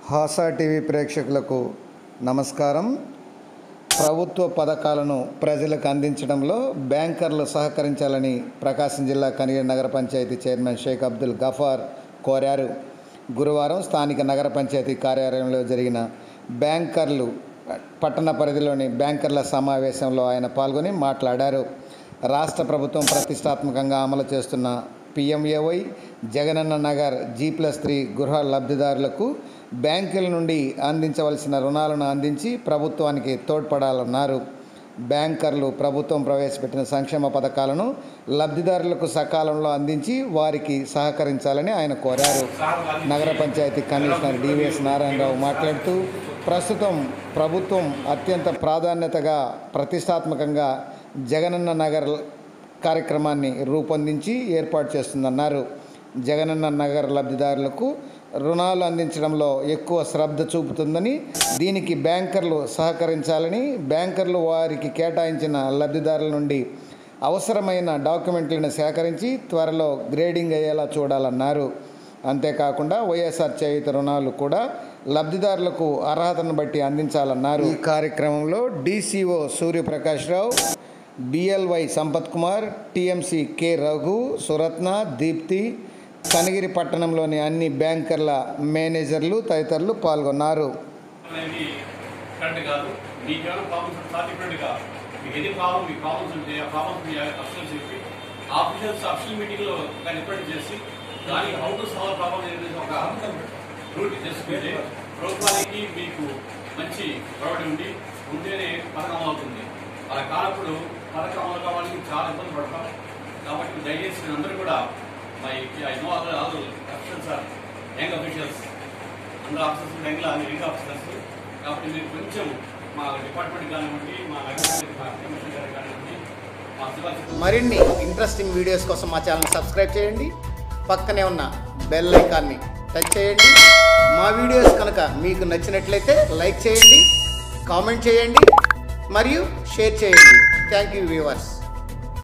హాసా TV ప్రేక్షకులకు నమస్కారం ప్రభుత్వ పథకాలను ప్రజలకు అందించడంలో బ్యాంకర్లు సహకరించాలని ప్రకాశం జిల్లా కనిగిరి నగర పంచాయతీ చైర్మన్ షేక్ అబ్దుల్ గఫార్ కోరారు గురువారం స్థానిక నగర పంచాయతీ కార్యాలయంలో జరిగిన బ్యాంకర్లు పట్టణ పరిధిలోని బ్యాంకర్ల సమావేశంలో ఆయన పాల్గొని మాట్లాడారు రాష్ట్ర ప్రభుత్వం ప్రతిష్టాత్మకంగా అమలు చేస్తున్న PMAY Jagananna Nagar G plus three గృహ లబ్ధిదారులకు బ్యాంకుల నుండి అందించవలసిన రుణాలను అందించి ప్రభుత్వానికి తోడ్పడాలన్నారు బ్యాంకర్లు ప్రభుత్వం ప్రవేశపెట్టిన సంక్షేమ పథకాలను లబ్ధిదారులకు సకాలంలో అందించి వారికి సహకరించాలని ఆయన కోరారు నగర పంచాయతీ కమిషనర్ డివిఎస్ నారాయణరావు మాట్లాడుతూ ప్రస్తుతం ప్రభుత్వం అత్యంత ప్రాధాన్యతగా ప్రతిష్టాత్మకంగా జగనన్న నగర్ కార్యక్రమాన్ని రూపొందించి ఏర్పాటు చేస్తుందన్నారు జగనన్న నగర్ లబ్ధిదారులకు రుణాలు అందించడంలో ఎక్కువ శ్రద్ధ చూపుతుందని దీనికి బ్యాంకర్లు సహకరించాలని బ్యాంకర్లు వారికి కేటాయించిన లబ్ధిదారుల నుండి అవసరమైన డాక్యుమెంట్లను సేకరించి త్వరలో గ్రేడింగ్ అయ్యేలా చూడాలన్నారు అంతేకాకుండా వైఎస్ఆర్ చేయుత రుణాలు కూడా లబ్ధిదారులకు అర్హతను బట్టి అందించాలన్నారు ఈ కార్యక్రమంలో DCO Suryaprakash Rao BLY Sampath Kumar TMC K Raghu Suratna Deepti Kanagiri పట్టణంలోని అన్ని బ్యాంకర్ల మేనేజర్లు తదితరులు పాల్గొన్నారు అనేది కరెక్ట్ కాదు మీకు ఏమైనా ప్రాబ్లమ్స్ సాధ్యపడిగా మీకు ఎన్ని ప్రాబ్లమ్ మీ ప్రాబ్లమ్స్ ఉంటే ఆ ప్రాబ్లమ్స్ మీ అఫీషియల్స్ చెప్పి ఆఫీషియల్స్ అఫీషియల్ మీటింగ్ లో రిప్రెంట్ చేసి దానికి హౌ టు సాల్వ్ ప్రాబ్లమ్ అనేది ఒక రూట్ చేసుకుంటే ప్రభుత్వానికి మీకు మంచి ప్రొవైడ్ ఉండి ఉంటేనే పథకం అవుతుంది అలా కానప్పుడు పథకం అమలు కావాలని చాలా ఇబ్బంది పడతాం కాబట్టి దయచేసి మీరు అందరూ కూడా my I know other other officials are young officials అందరూ ఆఫీసర్స్ యంగ్లా యంగ్ ఆఫీసర్స్ కాబట్టి మీరు కొంచెం మా డిపార్ట్మెంట్ కానివ్వండి మా నగర కమిషన్ గారు కానివ్వండి మా సిబ్బంది మరిన్ని ఇంట్రెస్టింగ్ వీడియోస్ కోసం మా ఛానల్ సబ్స్క్రైబ్ చేయండి పక్కనే ఉన్న బెల్ ఐకాన్ని టచ్ చేయండి మా వీడియోస్ కనుక మీకు నచ్చినట్లయితే లైక్ చేయండి కామెంట్ చేయండి మరియు షేర్ చేయండి థ్యాంక్ యూ వ్యూవర్స్